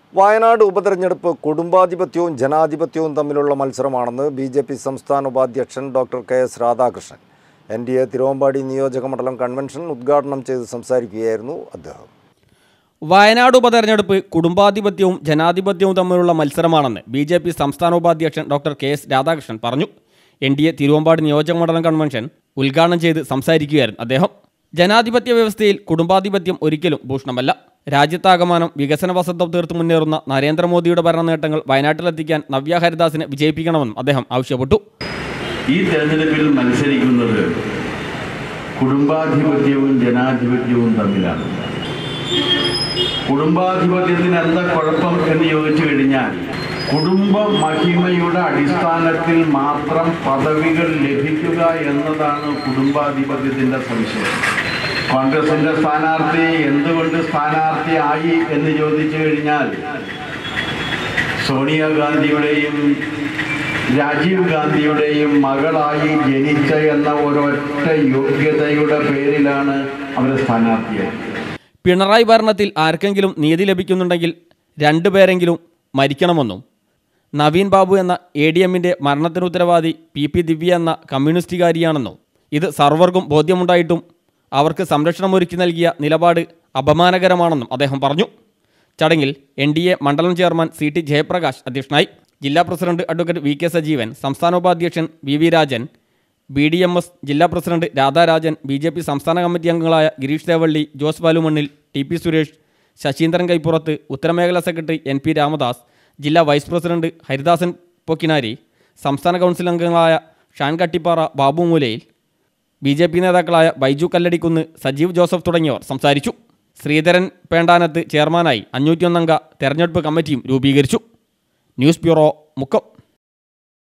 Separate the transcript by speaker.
Speaker 1: വയനാട് ഉപതെരഞ്ഞെടുപ്പ് കുടുംബാധിപത്യവും ജനാധിപത്യവും തമ്മിലുള്ള മത്സരമാണെന്ന് ബി ജെ പി സംസ്ഥാന ഉപാധ്യക്ഷൻ doctor K S Radhakrishnan N D A Thiruvambady നിയോജക മണ്ഡലം കൺവെൻഷൻ ഉദ്ഘാടനം ചെയ്ത് സംസാരിക്കുകയായിരുന്നു അദ്ദേഹം
Speaker 2: വയനാട് ഉപതെരഞ്ഞെടുപ്പ് കുടുംബാധിപത്യവും ജനാധിപത്യവും തമ്മിലുള്ള മത്സരമാണെന്ന് ബി ജെ പി സംസ്ഥാന ഉപാധ്യക്ഷൻ ഡോക്ടർ കെ എസ് രാധാകൃഷ്ണൻ പറഞ്ഞു എൻ ഡി എ തിരുവമ്പാടി നിയോജക മണ്ഡലം കൺവെൻഷൻ ഉദ്ഘാടനം ചെയ്ത് സംസാരിക്കുകയായിരുന്നു അദ്ദേഹം ജനാധിപത്യ വ്യവസ്ഥയിൽ കുടുംബാധിപത്യം ഒരിക്കലും ഭൂഷണമല്ല രാജ്യത്താകമാനം വികസന വസന്തം തീർത്ത് മുന്നേറുന്ന നരേന്ദ്രമോദിയുടെ ഭരണ നേട്ടങ്ങൾ വയനാട്ടിലെത്തിക്കാൻ നവ്യ ഹരിദാസിനെ വിജയിപ്പിക്കണമെന്നും അദ്ദേഹം ആവശ്യപ്പെട്ടു
Speaker 3: ഈ തെരഞ്ഞെടുപ്പിൽ മത്സരിക്കുന്നത് കുടുംബാധിപത്യവും ജനാധിപത്യവും തമ്മിലാണ് കുടുംബാധിപത്യത്തിന് എന്താ കുഴപ്പം എന്ന് ചോദിച്ചു കഴിഞ്ഞാൽ കുടുംബ മഹിമയുടെ അടിസ്ഥാനത്തിൽ മാത്രം പദവികൾ ലഭിക്കുക എന്നതാണ് കുടുംബാധിപത്യത്തിന്റെ സംശയം കോൺഗ്രസിന്റെ സ്ഥാനാർത്ഥി എന്തുകൊണ്ട് സ്ഥാനാർത്ഥിയായി എന്ന് ചോദിച്ചു കഴിഞ്ഞാൽ സോണിയാഗാന്ധിയുടെയും രാജീവ് ഗാന്ധിയുടെയും മകളായി ജനിച്ച എന്ന ഒരൊറ്റ യോഗ്യതയുടെ പേരിലാണ് അവർ സ്ഥാനാർത്ഥിയായി
Speaker 2: പിണറായി ഭരണത്തിൽ ആർക്കെങ്കിലും നീതി ലഭിക്കുന്നുണ്ടെങ്കിൽ രണ്ടുപേരെങ്കിലും മരിക്കണമെന്നും നവീൻ ബാബു എന്ന എ ഡി എമ്മിൻ്റെ മരണത്തിന് ഉത്തരവാദി പി പി ദിവ്യ എന്ന കമ്മ്യൂണിസ്റ്റുകാരിയാണെന്നും ഇത് സർവർക്കും ബോധ്യമുണ്ടായിട്ടും അവർക്ക് സംരക്ഷണമൊരുക്കി നൽകിയ നിലപാട് അപമാനകരമാണെന്നും അദ്ദേഹം പറഞ്ഞു ചടങ്ങിൽ എൻ ഡി എ മണ്ഡലം ചെയർമാൻ സി ടി ജയപ്രകാശ് അധ്യക്ഷനായി ജില്ലാ president advocate V K Sajeevan സംസ്ഥാന ഉപാധ്യക്ഷൻ V V Rajan B D M S ജില്ലാ president Radharajan B J P സംസ്ഥാന കമ്മിറ്റി അംഗങ്ങളായ ഗിരീഷ് ദേവള്ളി ജോസ് ബാലുമണ്ണിൽ ടി പി സുരേഷ് ശശീന്ദ്രൻ കൈപ്പുറത്ത് ഉത്തരമേഖലാ സെക്രട്ടറി എൻ പി രാമദാസ് ജില്ലാ വൈസ് പ്രസിഡന്റ് ഹരിദാസൻ പൊക്കിനാരി സംസ്ഥാന കൗൺസിൽ അംഗങ്ങളായ ഷാൻ കട്ടിപ്പാറ ബാബു മൂലയിൽ ബി ജെ പി നേതാക്കളായ ബൈജു കല്ലടിക്കുന്ന് സജീവ് ജോസഫ് തുടങ്ങിയവർ സംസാരിച്ചു ശ്രീധരൻ പേണ്ടാനത്ത് ചെയർമാനായി അഞ്ഞൂറ്റിയൊന്നംഗ തെരഞ്ഞെടുപ്പ് കമ്മിറ്റിയും രൂപീകരിച്ചു ന്യൂസ് ബ്യൂറോ മുക്കം